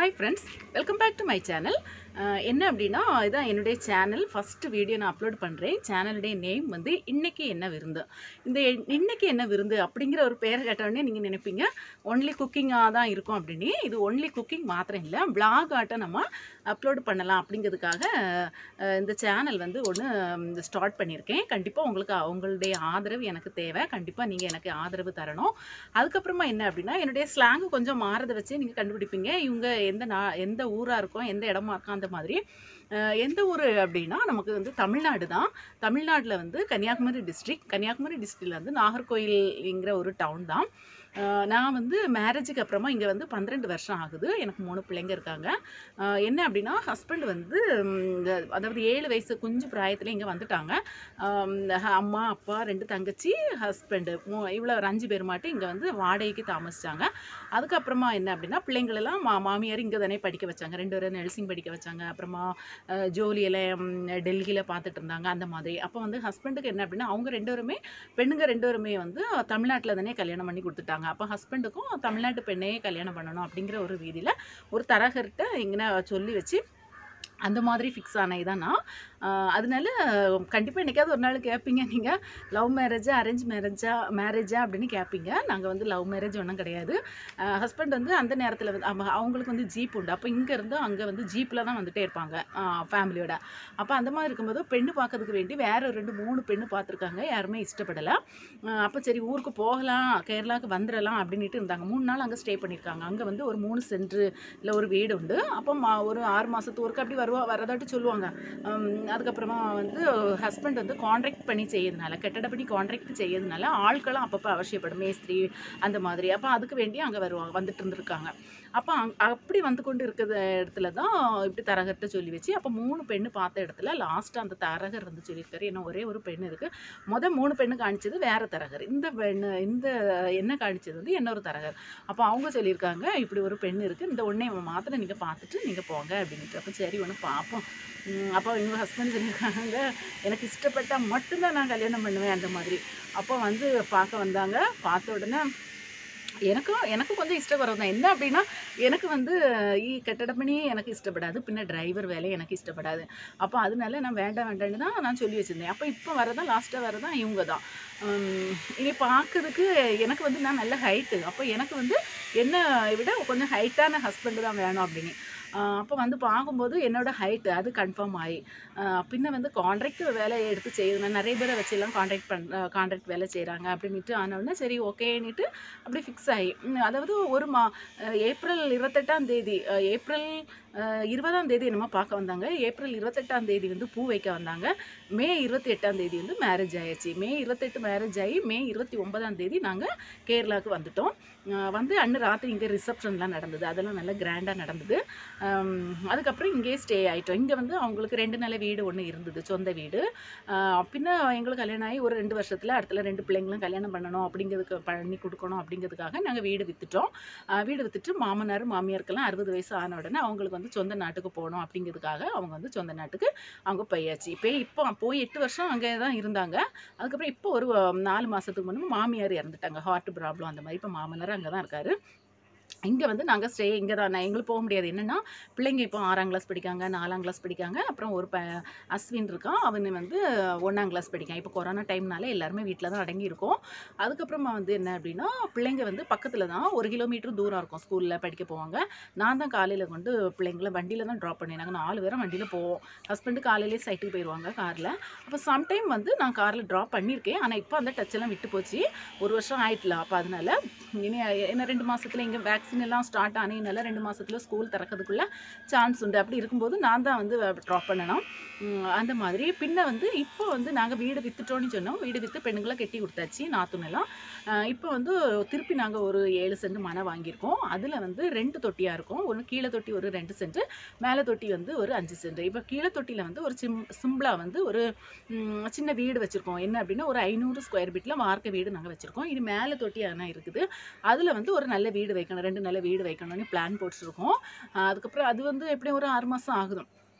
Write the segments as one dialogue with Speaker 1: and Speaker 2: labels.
Speaker 1: hi friends welcome back to my channel என்ன அப்படின்னா இதான் என்னுடைய சேனல் ஃபஸ்ட்டு வீடியோ நான் அப்லோட் பண்ணுறேன் சேனலுடைய நேம் வந்து இன்னைக்கு என்ன விருந்து இந்த எ- இன்னைக்கு என்ன விருந்து அப்படிங்கிற ஒரு பேரை கேட்டோடனே நீங்கள் நினைப்பீங்க ஒன்லி குக்கிங்காக தான் இருக்கும் அப்படின்னு இது ஒன்லி குக்கிங் மாத்திரம் இல்லை பிளாக் ஆட்டை நம்ம அப்லோட் பண்ணலாம் அப்படிங்கிறதுக்காக அஹ், இந்த சேனல் வந்து ஒன்று ஸ்டார்ட் பண்ணியிருக்கேன் கண்டிப்பாக உங்களுக்கு உங்களுடைய ஆதரவு எனக்கு தேவை கண்டிப்பாக நீங்கள் எனக்கு ஆதரவு தரணும் அதுக்கப்புறமா என்ன அப்படின்னா என்னுடைய ஸ்லாங்கு கொஞ்சம் மாறதை வச்சு நீங்கள் கண்டுபிடிப்பீங்க இவங்க எந்த நா எந்த ஊராக இருக்கும் எந்த இடமா இருக்கும் அந்த மாதிரி அஹ் எந்த ஊர் அப்படின்னா நமக்கு வந்து தமிழ்நாடு தான் தமிழ்நாட்டில் வந்து கன்னியாகுமரி டிஸ்ட்ரிக்ட் கன்னியாகுமரி டிஸ்ட்ரிக்டில் வந்து நாகர்கோயில்ங்கிற ஒரு டவுன் தான் அஹ் நான் வந்து மேரேஜுக்கு அப்புறமா இங்கே வந்து பன்னிரெண்டு வருஷம் ஆகுது எனக்கு மூணு பிள்ளைங்க இருக்காங்க அஹ் என்ன அப்படின்னா ஹஸ்பண்ட் வந்து ம், இந்த அதாவது ஏழு வயசு குஞ்சு பிராயத்தில் இங்கே வந்துட்டாங்க ஆம், அம்மா அப்பா ரெண்டு தங்கச்சி ஹஸ்பண்டு மூ இவ்வளோ ஒரு அஞ்சு பேர் மாட்டு இங்கே வந்து வாடகைக்கு தாமசிச்சாங்க அதுக்கப்புறமா என்ன அப்படின்னா பிள்ளைங்களெல்லாம் மா மாமியார் இங்கே தானே படிக்க வச்சாங்க ரெண்டு பேரும் நர்சிங் படிக்க வச்சாங்க அப்புறமா அஹ், ஜோலியில் டெல்லியில் பார்த்துட்டு இருந்தாங்க அந்த மாதிரி அப்போ வந்து ஹஸ்பண்டுக்கு என்ன அப்படின்னா அவங்க ரெண்டு பேருமே பெண்ணுங்க ரெண்டு பேருமே வந்து தமிழ்நாட்டில் தானே கல்யாணம் பண்ணி கொடுத்துட்டாங்க அப்போ ஹஸ்பண்டுக்கும் தமிழ்நாட்டு பெண்ணையே கல்யாணம் பண்ணணும் அப்படிங்கிற ஒரு ரீதியில் ஒரு தரகர்கிட்ட இங்கே சொல்லி வச்சு அந்த மாதிரி ஃபிக்ஸ் ஆனது தான் நான் ஆஹ் அதனால கண்டிப்பாக என்னைக்காவது ஒரு நாள் கேட்பீங்க நீங்கள் லவ் மேரேஜா அரேஞ்ச் மேரேஜா மேரேஜா அப்படின்னு கேட்பீங்க நாங்கள் வந்து லவ் மேரேஜ் ஒன்றும் கிடையாது ஹஸ்பண்ட் வந்து அந்த நேரத்தில் வந்து அவங்க- அவங்களுக்கு வந்து ஜீப் உண்டு அப்போ இங்கேருந்து அங்கே வந்து ஜீப்பில் தான் வந்துட்டே இருப்பாங்க ஃபேமிலியோட அப்போ அந்த மாதிரி இருக்கும்போது பெண்ணு பார்க்கறதுக்கு வேண்டி வேற ஒரு ரெண்டு மூணு பெண்ணு பார்த்துருக்காங்க யாருமே இஷ்டப்படலை அப்போ சரி ஊருக்கு போகலாம் கேரளாவுக்கு வந்துடலாம் அப்படின்ட்டு இருந்தாங்க மூணு நாள் அங்கே ஸ்டே பண்ணியிருக்காங்க அங்கே வந்து ஒரு மூணு சென்ட்ரு இல்லை ஒரு வீடு உண்டு அப்போ மா- ஒரு ஆறு மாதத்து ஒருக்க அப்படி வருவா வரதாட்டு சொல்லுவாங்க உம், அதுக்கப்புறமா வந்து ஹஸ்பண்ட் வந்து கான்ட்ராக்ட் பண்ணி செய்யறதுனால கட்டடப்படி கான்ட்ராக்ட் செய்யறதுனால ஆட்களும் அப்பப்போ அவசியப்படும் மேஸ்திரி அந்த மாதிரி அப்போ அதுக்கு வேண்டி அங்கே வருவாங்க வந்துட்டு இருந்திருக்காங்க அப்போ அங் அப்படி வந்து கொண்டு இருக்கிற இடத்துல தான் இப்படி தரகர்கிட்ட சொல்லி வச்சு அப்போ மூணு பெண்ணு பார்த்த இடத்துல லாஸ்ட்டாக அந்த தரகர் வந்து சொல்லியிருக்காரு என்ன ஒரே ஒரு பெண் இருக்குது மொதல் மூணு பெண்ணு காணிச்சது வேற தரகர் இந்த பெண்ணு இந்த என்ன காணிச்சது வந்து இன்னொரு தரகர் அப்போ அவங்க சொல்லியிருக்காங்க இப்படி ஒரு பெண் இருக்குது இந்த ஒன்றே மாத்திரம் நீங்கள் பார்த்துட்டு நீங்கள் போங்க அப்படின்ட்டு அப்போ சரி ஒன்று பார்ப்போம் உம், அப்போ எங்கள் ஹஸ்பண்ட் சொல்லியிருக்காங்க எனக்கு இஷ்டப்பட்டால் மட்டும்தான் நான் கல்யாணம் பண்ணுவேன் அந்த மாதிரி அப்போ வந்து பார்க்க வந்தாங்க பார்த்த உடனே எனக்கும் எனக்கும் கொஞ்சம் இஷ்டப்படுறது தான் என்ன அப்படின்னா எனக்கு வந்து ஈ கட்டடப்பணி எனக்கு இஷ்டப்படாது பின்ன டிரைவர் வேலை எனக்கு இஷ்டப்படாது அப்போ அதனால நான் வேண்டாம் வேண்டாம்னு தான் நான் சொல்லி வச்சுருந்தேன் அப்போ இப்போ வரதான் லாஸ்ட்டாக வரதான் இவங்க தான் உம், இனி பார்க்கறதுக்கு எனக்கு வந்து நான் நல்ல ஹைட்டு அப்போ எனக்கு வந்து என்னை விட கொஞ்சம் ஹைட்டான ஹஸ்பண்டு தான் வேணும் அப்படின்னு அப்போ வந்து பார்க்கும்போது என்னோட ஹைட்டு அது கன்ஃபார்ம் ஆகி ஆஹ் பின்ன வந்து கான்ட்ராக்ட் வேலை எடுத்து செய்யுது நான் நிறைய பேரை வச்செல்லாம் கான்ட்ராக்ட் பண் கான்ட்ராக்ட் வேலை செய்கிறாங்க அப்படின்ட்டு ஆனவுடனே சரி ஓகேன்னுட்டு அப்படி ஃபிக்ஸ் ஆகி உம், அதாவது ஒரு மா அஹ் ஏப்ரல் இருபத்தெட்டாம் தேதி அஹ் ஏப்ரல் அஹ் இருபதாம் தேதி என்னமோ பார்க்க வந்தாங்க ஏப்ரல் இருபத்தெட்டாம் தேதி வந்து பூ வைக்க வந்தாங்க மே இருபத்தி எட்டாம் தேதி வந்து மேரேஜ் ஆயாச்சு மே இருபத்தெட்டு மேரேஜ் ஆகி மே இருபத்தி ஒன்பதாம் தேதி நாங்கள் கேரளாவுக்கு வந்துட்டோம் அஹ் வந்து அன்று ராத்திரி இங்கே ரிசப்ஷன்லாம் நடந்தது அதெல்லாம் நல்லா கிராண்டாக நடந்தது அம், அதுக்கப்புறம் இங்கேயே ஸ்டே ஆகிட்டோம் இங்கே வந்து அவங்களுக்கு ரெண்டு நிலை வீடு ஒன்று இருந்தது சொந்த வீடு அஹ் பின்ன எங்களுக்கு கல்யாணம் ஆகி ஒரு ரெண்டு வருஷத்தில் அடுத்துல ரெண்டு பிள்ளைங்களும் கல்யாணம் பண்ணணும் அப்படிங்கிறதுக்கு பண்ணி கொடுக்கணும் அப்படிங்கிறதுக்காக நாங்கள் வீடு விற்றுட்டோம் வீடு விற்றுட்டு மாமனார் மாமியாருக்கெல்லாம் அறுபது வயசு ஆன உடனே அவங்களுக்கு வந்து சொந்த நாட்டுக்கு போகணும் அப்படிங்கிறதுக்காக அவங்க வந்து சொந்த நாட்டுக்கு அவங்க போயாச்சு இப்போ இப்போ போய் எட்டு வருஷம் அங்கே தான் இருந்தாங்க அதுக்கப்புறம் இப்போ ஒரு அஹ், நாலு மாதத்துக்கு முன்னாடி மாமியார் இறந்துட்டாங்க ஹார்ட் ப்ராப்ளம் அந்த மாதிரி இப்போ மாமனார் அங்கே தான் இருக்காரு இங்கே வந்து நாங்கள் ஸ்டே இங்கே தான் நான் எங்களுக்கு போக முடியாது என்னென்னா பிள்ளைங்க இப்போ ஆறாம் கிளாஸ் படிக்காங்க நாலாம் கிளாஸ் படிக்காங்க அப்புறம் ஒரு ப அஸ்வின் இருக்கான் அவன் வந்து ஒன்றாம் கிளாஸ் படிக்கான் இப்போ கொரோனா டைம்னால எல்லாருமே வீட்டில் தான் அடங்கி இருக்கோம் அதுக்கப்புறமா வந்து என்ன அப்படின்னா பிள்ளைங்க வந்து பக்கத்தில் தான் ஒரு கிலோமீட்டர் தூரம் இருக்கும் ஸ்கூலில் படிக்க போவாங்க நான் தான் காலையில் கொண்டு பிள்ளைங்கள வண்டியில் தான் ட்ராப் பண்ணி நாங்கள் நாலு பேரும் வண்டியில் போவோம் ஹஸ்பண்டு காலையிலே சைட்டுக்கு போயிடுவாங்க காரில் அப்போ சம்டைம் வந்து நான் காரில் ட்ராப் பண்ணியிருக்கேன் ஆனால் இப்போ அந்த டச் எல்லாம் விட்டு போச்சு ஒரு வருஷம் ஆயிட்டல அப்போ அதனால இனி என்ன ரெண்டு மாசத்துல இங்கே வேக்சின் எல்லாம் ஸ்டார்ட் ஆனதுனால ரெண்டு மாசத்துல ஸ்கூல் திறக்கிறதுக்குள்ள சான்ஸ் உண்டு அப்படி இருக்கும்போது நான் தான் வந்து ட்ராப் பண்ணணும் உம், அந்த மாதிரி பின்ன வந்து இப்போ வந்து நாங்கள் வீடு வித்துட்டோம்னு சொன்னோம் வீடு விற்று பெண்களை கட்டி கொடுத்தாச்சு நாத்துனெல்லாம் அஹ் இப்போ வந்து திருப்பி நாங்கள் ஒரு ஏழு சென்ட் மனை வாங்கியிருக்கோம் அதில் வந்து ரெண்டு தொட்டியாக இருக்கும் ஒன்று கீழே தொட்டி ஒரு ரெண்டு சென்ட் மேலே தொட்டி வந்து ஒரு அஞ்சு சென்ட் இப்போ கீழே தொட்டியில் வந்து ஒரு சிம் சிம்பிளாக வந்து ஒரு ம், சின்ன வீடு வச்சுருக்கோம் என்ன அப்படின்னா ஒரு ஐநூறு ஸ்கொயர் ஃபீட்டில் வார்க்க வீடு நாங்கள் வச்சுருக்கோம் இது மேலே தொட்டி ஆனால் இருக்குது அதில் வந்து ஒரு நல்ல வீடு வைக்கணும் ரெண்டு நல்ல வீடு வைக்கணும்னு பிளான் போட்டுருக்கோம் ஆஹ் அதுக்கப்புறம் அது வந்து எப்படியும் ஒரு ஆறு மாதம் ஆகுது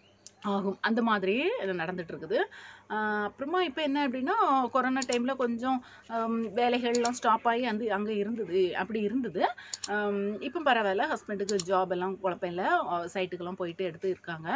Speaker 1: ஆகும் அந்த மாதிரியே நடந்துட்டு இருக்குது ஆஹ் அப்புறமா இப்போ என்ன அப்படின்னா கொரோனா டைமில் கொஞ்சம் ஹம், வேலைகள்லாம் ஸ்டாப் ஆகி அந்த அங்கே இருந்தது அப்படி இருந்தது இப்போ பரவாயில்ல ஹஸ்பண்டுக்கு ஜாப் எல்லாம் குழப்பம் இல்லை சைட்டுக்கெல்லாம் போயிட்டு எடுத்து இருக்காங்க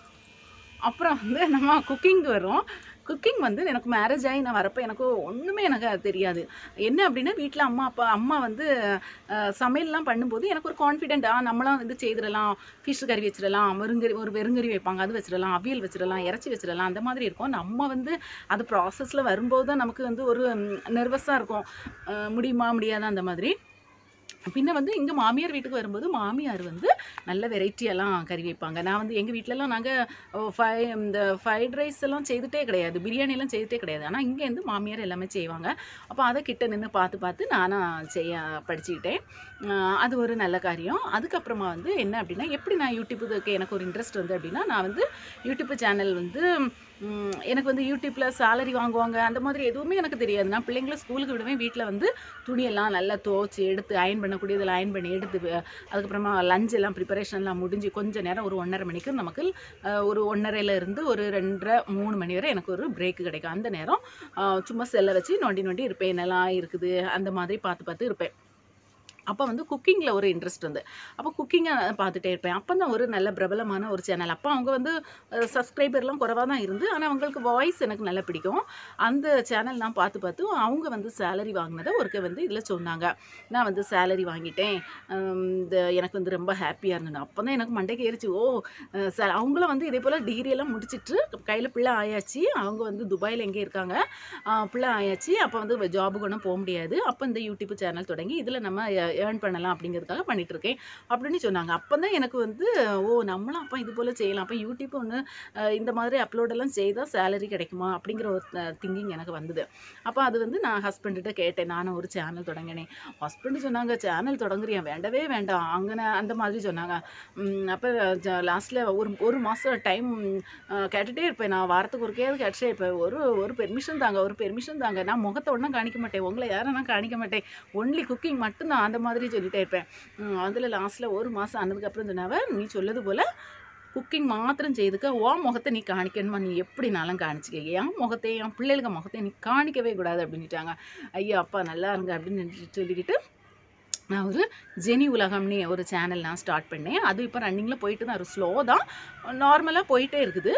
Speaker 1: அப்புறம் வந்து நம்ம குக்கிங் வரும் குக்கிங் வந்து எனக்கு மேரேஜ் ஆகி நான் வரப்போ எனக்கு ஒன்றுமே எனக்கு அது தெரியாது என்ன அப்படின்னா வீட்டில் அம்மா அப்பா அம்மா வந்து அஹ், சமையல்லாம் பண்ணும்போது எனக்கு ஒரு கான்ஃபிடென்ட் ஆ நம்மளாம் வந்து செய்திடலாம் ஃபிஷ் கறி வச்சிடலாம் வெறுங்கறி ஒரு வெறுங்கறி வைப்பாங்க அது வச்சிடலாம் அவியல் வச்சிடலாம் இறச்சி வச்சிடலாம் அந்த மாதிரி இருக்கும் நம்ம வந்து அது ப்ராசஸில் வரும்போது தான் நமக்கு வந்து ஒரு நர்வஸாக இருக்கும் அஹ், முடியுமா முடியாதா அந்த மாதிரி பின்ன வந்து இங்கே மாமியார் வீட்டுக்கு வரும்போது மாமியார் வந்து நல்ல வெரைட்டியெல்லாம் கறி வைப்பாங்க நான் வந்து எங்கள் வீட்டிலலாம் நாங்கள் ஃபை இந்த ஃப்ரைட் ரைஸ் எல்லாம் செய்துட்டே கிடையாது பிரியாணி எல்லாம் செய்துட்டே கிடையாது ஆனால் இங்கேருந்து மாமியார் எல்லாமே செய்வாங்க அப்போ அதை கிட்ட நின்று பார்த்து பார்த்து நானும் செய்ய படிச்சுக்கிட்டேன் ஆஹ் அது ஒரு நல்ல காரியம் அதுக்கப்புறமா வந்து என்ன அப்படின்னா எப்படி நான் யூடியூப்புக்கு எனக்கு ஒரு இன்ட்ரெஸ்ட் வந்து அப்படின்னா நான் வந்து யூடியூப் சேனல் வந்து ம், எனக்கு வந்து யூடியூப்பில் சேலரி வாங்குவாங்க அந்த மாதிரி எதுவுமே எனக்கு தெரியாது நான் பிள்ளைங்கள ஸ்கூலுக்கு விடுவேன் வீட்டில் வந்து துணியெல்லாம் நல்லா துவைச்சி எடுத்து அயன் பண்ணக்கூடியதில் அயன் பண்ணி எடுத்து வ- அதுக்கப்புறமா லஞ்ச் எல்லாம் ப்ரிப்பரேஷன்லாம் முடிஞ்சு கொஞ்ச நேரம் ஒரு ஒன்றரை மணிக்கு நமக்கு அஹ், ஒரு ஒன்றரைல இருந்து ஒரு ரெண்டரை மூணு மணி வரை எனக்கு ஒரு பிரேக் கிடைக்கும் அந்த நேரம் அஹ், சும்மா செல்லை வச்சு நோண்டி நோண்டி இருப்பேன் என்னெல்லாம் இருக்குது அந்த மாதிரி பார்த்து பார்த்து இருப்பேன் அப்போ வந்து குக்கிங்கில் ஒரு இன்ட்ரெஸ்ட் வந்து அப்போ குக்கிங்கை பார்த்துட்டே இருப்பேன் அப்போ தான் ஒரு நல்ல பிரபலமான ஒரு சேனல் அப்போ அவங்க வந்து சப்ஸ்கிரைபர்லாம் குறைவாக தான் இருந்து ஆனால் அவங்களுக்கு வாய்ஸ் எனக்கு நல்லா பிடிக்கும் அந்த சேனல் நான் பார்த்து பார்த்து அவங்க வந்து சேலரி வாங்கினதை ஒருக்க வந்து இதில் சொன்னாங்க நான் வந்து சேலரி வாங்கிட்டேன் ஹம், இந்த எனக்கு வந்து ரொம்ப ஹாப்பியாக இருந்தது அப்போ தான் எனக்கு மண்டைக்கு ஏறிச்சு ஓ அஹ் ச அவங்களும் வந்து இதே போல் டிகிரியெல்லாம் முடிச்சிட்டு கையில் பிள்ளை ஆயாச்சு அவங்க வந்து துபாயில் எங்கே இருக்காங்க ஆஹ் பிள்ளை ஆயாச்சு அப்போ வந்து ஜாபுக்கு ஒன்றும் போக முடியாது அப்போ இந்த யூடியூப் சேனல் தொடங்கி இதில் நம்ம ஏர்ன் பண்ணலாம் அப்படிங்கிறதுக்காக பண்ணிட்டு இருக்கேன் அப்படின்னு சொன்னாங்க அப்போ தான் எனக்கு வந்து ஓ நம்மளும் அப்போ இது போல் செய்யலாம் அப்போ யூடியூப் ஒன்று இந்த மாதிரி அப்லோடெல்லாம் செய்தால் சேலரி கிடைக்குமா அப்படிங்கிற ஒரு திங்கிங் எனக்கு வந்தது அப்போ அது வந்து நான் ஹஸ்பண்ட்கிட்ட கேட்டேன் நானும் ஒரு சேனல் தொடங்கினேன் ஹஸ்பண்ட் சொன்னாங்க சேனல் தொடங்குறியா வேண்டவே வேண்டாம் அங்கே அந்த மாதிரி சொன்னாங்க ம், அப்போ லாஸ்ட்டில் ஒரு ஒரு மாதம் டைம் கேட்டுகிட்டே இருப்பேன் நான் வாரத்துக்கு ஒருக்கையாவது கேட்டுட்டே இருப்பேன் ஒரு ஒரு பெர்மிஷன் தாங்க ஒரு பெர்மிஷன் தாங்க நான் முகத்தை ஒன்றும் காணிக்க மாட்டேன் உங்களை யாரும் நான் காணிக்க மாட்டேன் ஒன்லி குக்கிங் மட்டும்தான் அந்த மாதிரி சொல்லிட்டே இருப்பேன் அதில் லாஸ்ட்டில் ஒரு மாதம் ஆனதுக்கப்புறம் சொன்னாவ நீ சொல்லது போல் குக்கிங் மாத்திரம் செய்துக்க உன் முகத்தை நீ காணிக்கணுமா நீ எப்படினாலும் காணிச்சிக்க என் முகத்தை என் பிள்ளைகளுக்கு முகத்தை நீ காணிக்கவே கூடாது அப்படின்ட்டாங்க ஐயா அப்பா நல்லா இருங்க அப்படின்னு சொல்லிக்கிட்டு நான் ஒரு ஜெனி உலகம்னு ஒரு சேனல் நான் ஸ்டார்ட் பண்ணேன் அது இப்போ ரன்னிங்கில் போயிட்டு தான் ஒரு ஸ்லோ தான் நார்மலாக போயிட்டே இருக்குது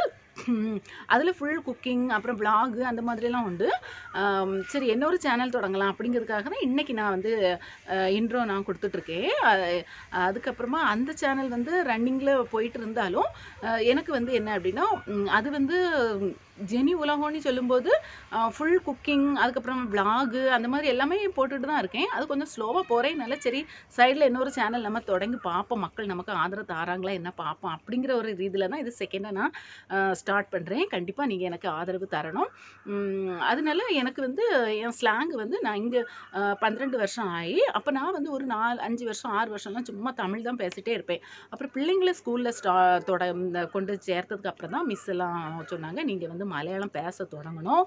Speaker 1: அதில் ஃபுல் குக்கிங் அப்புறம் vlog அந்த மாதிரிலாம் உண்டு ஆம், சரி இன்னொரு சேனல் தொடங்கலாம் அப்படிங்கிறதுக்காக தான் இன்றைக்கி நான் வந்து இன்ட்ரோ நான் கொடுத்துட்ருக்கேன் அதுக்கப்புறமா அந்த சேனல் வந்து ரன்னிங்கில் போயிட்டு இருந்தாலும் அஹ், எனக்கு வந்து என்ன அப்படின்னா ம், அது வந்து ஜெனி உலகம்னு சொல்லும்போது ஃபுல் குக்கிங் அதுக்கப்புறம் vlog அந்த மாதிரி எல்லாமே போட்டுட்டு தான் இருக்கேன் அது கொஞ்சம் ஸ்லோவாக போகிறேனால சரி சைடில் இன்னொரு சேனல் நம்ம தொடங்கி பார்ப்போம் மக்கள் நமக்கு ஆதரவு தாராங்களா என்ன பார்ப்போம் அப்படிங்கிற ஒரு ரீதியில் தான் இது செகண்டாக நான் ஸ்டார்ட் பண்ணுறேன் கண்டிப்பாக நீங்கள் எனக்கு ஆதரவு தரணும் உம், அதனால எனக்கு வந்து என் ஸ்லாங் வந்து நான் இங்கே பன்னிரெண்டு வருஷம் ஆகி அப்போ நான் வந்து ஒரு நாலு அஞ்சு வருஷம் ஆறு வருஷம்லாம் சும்மா தமிழ் தான் பேசிகிட்டே இருப்பேன் அப்புறம் பிள்ளைங்கள ஸ்கூலில் ஸ்டா தொட இந்த கொண்டு சேர்த்ததுக்கு அப்புறம் தான் மிஸ் எல்லாம் சொன்னாங்க நீங்கள் வந்து மலையாளம் பேச தொடங்கணும்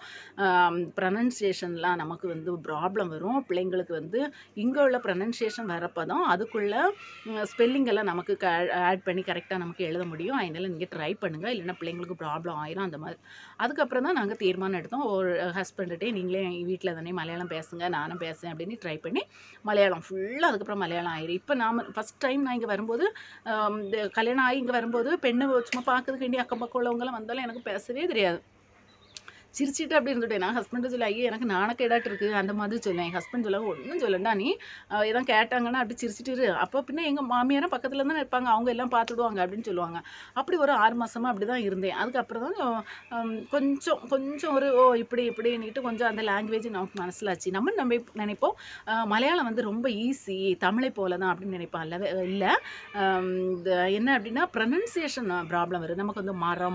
Speaker 1: ப்ரனன்சியேஷன்லாம் நமக்கு வந்து ப்ராப்ளம் வரும் பிள்ளைங்களுக்கு வந்து இங்கே உள்ள ப்ரனன்சியேஷன் வரப்போ தான் அதுக்குள்ளே ஸ்பெல்லிங் எல்லாம் நமக்கு ஆட் பண்ணி கரெக்டாக நமக்கு எழுத முடியும் அதனால நீங்கள் ட்ரை பண்ணுங்கள் இல்லைன்னா பிள்ளைங்களுக்கு ப்ராப்ளம் ஆயிரும் அந்த மாதிரி அதுக்கப்புறம் தான் நாங்கள் தீர்மானம் எடுத்தோம் ஒரு ஹஸ்பண்ட்கிட்டே நீங்களே வீட்டில் தானே மலையாளம் பேசுங்க நானும் பேசுகிறேன் அப்படின்னு ட்ரை பண்ணி மலையாளம் ஃபுல்லாக அதுக்கப்புறம் மலையாளம் ஆயிரும் இப்போ நாம் ஃபஸ்ட் டைம் நான் இங்கே வரும்போது ஆம், இந்த கல்யாணம் ஆகி இங்கே வரும்போது பெண்ணை சும்மா பார்க்கறதுக்கு வேண்டிய அக்கம் பக்கம் உள்ளவங்களாம் வந்தாலும் எனக்கு பேசவே தெரியாது சிரிச்சிட்டு அப்படி இருந்துட்டேன் நான் ஹஸ்பண்ட் சொல்ல ஐயோ எனக்கு நாணக்கேடாட்டு இருக்குது அந்த மாதிரி சொல்லேன் என் ஹஸ்பண்ட் சொல்ல ஒன்றும் சொல்லண்டா நீ அஹ் எதாவது கேட்டாங்கன்னா அப்படி சிரிச்சிட்டு இரு அப்போ பின்ன எங்கள் மாமியாரும் பக்கத்தில் தானே இருப்பாங்க அவங்க எல்லாம் பார்த்துடுவாங்க அப்படின்னு சொல்லுவாங்க அப்படி ஒரு ஆறு மாதமாக அப்படி தான் இருந்தேன் அதுக்கப்புறம் தான் ஹம், கொஞ்சம் கொஞ்சம் ஒரு ஓ இப்படி இப்படின்னுட்டு கொஞ்சம் அந்த லாங்குவேஜ் நமக்கு மனசிலாச்சு நம்ம நம்ம நினைப்போம் அஹ், மலையாளம் வந்து ரொம்ப ஈஸி தமிழை போல தான் அப்படின்னு நினைப்போம் இல்லவே இல்லை இந்த என்ன அப்படின்னா ப்ரனன்சியேஷன் ப்ராப்ளம் வருது நமக்கு வந்து மரம்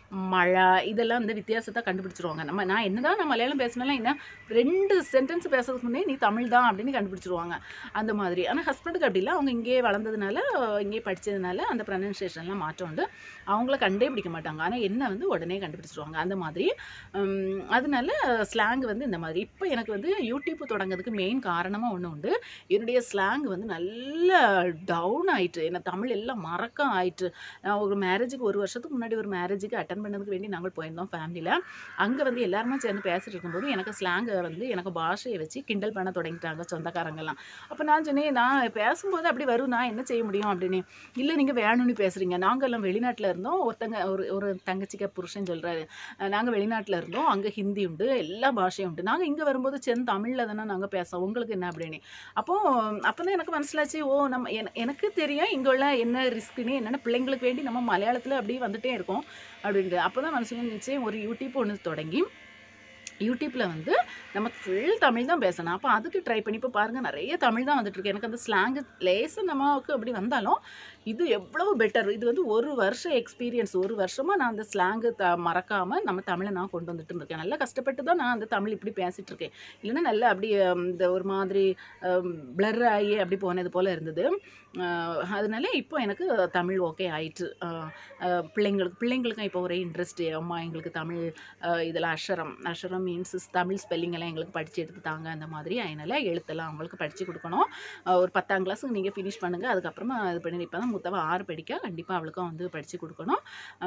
Speaker 1: மழை இதெல்லாம் வந்து வித்தியாசத்தை கண்டுபிடிச்சிருவாங்க நம்ம நான் என்னதான் நான் மலையாளம் பேசினாலும் என்ன ரெண்டு சென்டென்ஸ் பேசுறதுக்கு முன்னே நீ தமிழ் தான் அப்படின்னு கண்டுபிடிச்சிருவாங்க அந்த மாதிரி ஆனால் ஹஸ்பண்டுக்கு அப்படி இல்லை அவங்க இங்கேயே வளர்ந்ததுனால இங்கேயே படித்ததுனால அந்த ப்ரொனன்சியேஷன்லாம் மாற்றம் உண்டு அவங்கள கண்டே பிடிக்க மாட்டாங்க ஆனால் என்ன வந்து உடனே கண்டுபிடிச்சிருவாங்க அந்த மாதிரி உம், அதனால ஸ்லாங் வந்து இந்த மாதிரி இப்போ எனக்கு வந்து யூடியூப் தொடங்கிறதுக்கு மெயின் காரணமாக ஒன்று உண்டு என்னுடைய ஸ்லாங் வந்து நல்ல டவுன் ஆயிட்டு என்ன தமிழ் எல்லாம் மறக்க ஆயிட்டு நான் ஒரு மேரேஜுக்கு ஒரு வருஷத்துக்கு முன்னாடி ஒரு மேரேஜுக்கு அட்டன் பண்ணதுக்கு வேண்டி நாங்கள் போயிருந்தோம் ஃபேமிலியில் அங்கே வந்து எல்லாருமே சேர்ந்து பேசிட்டு இருக்கும்போது எனக்கு ஸ்லாங்கை வந்து எனக்கு பாஷையை வச்சு கிண்டல் பண்ண தொடங்கிட்டாங்க சொந்தக்காரங்கெல்லாம் அப்போ நான் சொன்னேன் நான் பேசும்போது அப்படி வரும் நான் என்ன செய்ய முடியும் அப்படின்னு இல்லை நீங்கள் வேணும்னு பேசுகிறீங்க நாங்கள் எல்லாம் வெளிநாட்டில் இருந்தோம் ஒருத்தங்க ஒரு ஒரு தங்கச்சிக்க புருஷன் சொல்கிறாரு நாங்கள் வெளிநாட்டில் இருந்தோம் அங்கே ஹிந்தி உண்டு எல்லா பாஷையும் உண்டு நாங்கள் இங்கே வரும்போது சென் தமிழில் தானே நாங்கள் பேசுவோம் உங்களுக்கு என்ன அப்படின்னு அப்போது அப்போ தான் எனக்கு மனசிலாச்சு ஓ நம்ம என- எனக்கு தெரியும் இங்கே உள்ள என்ன ரிஸ்க்குன்னு என்னென்ன பிள்ளைங்களுக்கு வேண்டி நம்ம மலையாளத்தில் அப்படியே வந்துட்டே இருக்கோம் அப்படின்ட்டு அப்போ தான் மனசுக்கு வந்துச்சு ஒரு யூடியூப் ஒன்று தொடங்கி யூடியூப்பில் வந்து நம்ம ஃபுல் தமிழ் தான் பேசணும் அப்போ அதுக்கு ட்ரை பண்ணி இப்போ பாருங்கள் நிறைய தமிழ் தான் வந்துட்டு இருக்கு எனக்கு அந்த ஸ்லாங்கு லேசாக நமக்கு அப்படி வந்தாலும் இது எவ்வளவு பெட்டர் இது வந்து ஒரு வருஷம் எக்ஸ்பீரியன்ஸ் ஒரு வருஷமாக நான் அந்த ஸ்லாங்கு த மறக்காமல் நம்ம தமிழை நான் கொண்டு வந்துட்டு இருக்கேன் நல்லா கஷ்டப்பட்டு தான் நான் அந்த தமிழ் இப்படி பேசிகிட்டு இருக்கேன் இல்லைன்னா நல்லா அப்படி ஹம், இந்த ஒரு மாதிரி பிளர் ஆகி அப்படி போனது போல் இருந்தது அஹ், அதனால இப்போ எனக்கு தமிழ் ஓகே ஆயிட்டு அஹ், அஹ், பிள்ளைங்களுக்கு பிள்ளைங்களுக்கும் இப்போ ஒரே இன்ட்ரெஸ்ட் அம்மா எங்களுக்கு தமிழ் அஹ், இதில் அஷரம் அஷரம் மீன்ஸ் தமிழ் ஸ்பெல்லிங் எல்லாம் எங்களுக்கு படித்து எடுத்துட்டாங்க அந்த மாதிரி அதனால் எழுத்தெல்லாம் அவங்களுக்கு படித்து கொடுக்கணும் அஹ், ஒரு பத்தாம் கிளாஸுக்கு நீங்கள் ஃபினிஷ் பண்ணுங்கள் அதுக்கப்புறமா இது பண்ணி இப்போ தான் முத்தவ ஆறு படிக்க கண்டிப்பாக அவளுக்கும் வந்து படித்து கொடுக்கணும்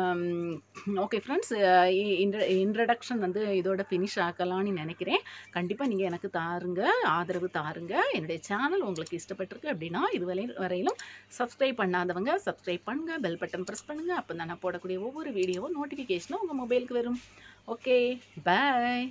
Speaker 1: ஓகே ஃப்ரெண்ட்ஸ் இன்ட்ர இன்ட்ரடக்ஷன் வந்து இதோட ஃபினிஷ் ஆக்கலாம்னு நினைக்கிறேன் கண்டிப்பாக நீங்கள் எனக்கு தாருங்க ஆதரவு தாருங்க என்னுடைய சேனல் உங்களுக்கு இஷ்டப்பட்டிருக்கு அப்படின்னா இதுவரை வரையிலும் சப்ஸ்கிரைப் பண்ணாதவங்க சப்ஸ்கிரைப் பண்ணுங்க பெல் பட்டன் ப்ரெஸ் பண்ணுங்கள் அப்போ தான் நான் போடக்கூடிய ஒவ்வொரு வீடியோவும் நோட்டிஃபிகேஷனும் உங்கள் மொபைலுக்கு வரும் ஓகே பாய்